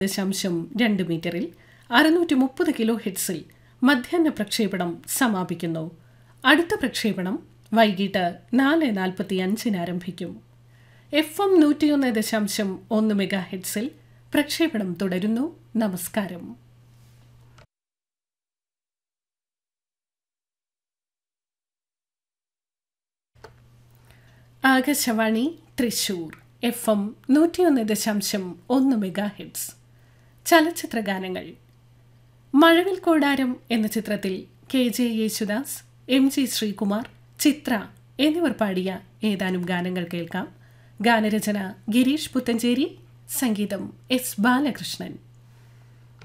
ദശാംശം രണ്ട് മീറ്ററിൽ അറുന്നൂറ്റി മുപ്പത് കിലോ ഹെഡ്സിൽ മധ്യാഹ്ന പ്രക്ഷേപണം സമാപിക്കുന്നു അടുത്ത പ്രക്ഷേപണം വൈകിട്ട് നാല് നാൽപ്പത്തി അഞ്ചിന് ആരംഭിക്കും എഫ് എം നൂറ്റിയൊന്ന് ദശാംശം ഒന്ന് മെഗാ ഹെഡ്സിൽ പ്രക്ഷേപണം തുടരുന്നു നമസ്കാരം ആകാശവാണി തൃശൂർ എഫ് എം നൂറ്റിയൊന്ന് ദശാംശം ഒന്ന് മെഗാ ഹെഡ്സ് ചലച്ചിത്ര ഗാനങ്ങൾ മഴവിൽ കോടാരം എന്ന ചിത്രത്തിൽ K J Yesudas M G Sreekumar Chithra എന്നിവർ പാടിയ ഏതാനും ഗാനങ്ങൾ കേൾക്കാം ഗാനരചന ഗിരീഷ് പുത്തഞ്ചേരി സംഗീതം എസ് ബാലകൃഷ്ണൻ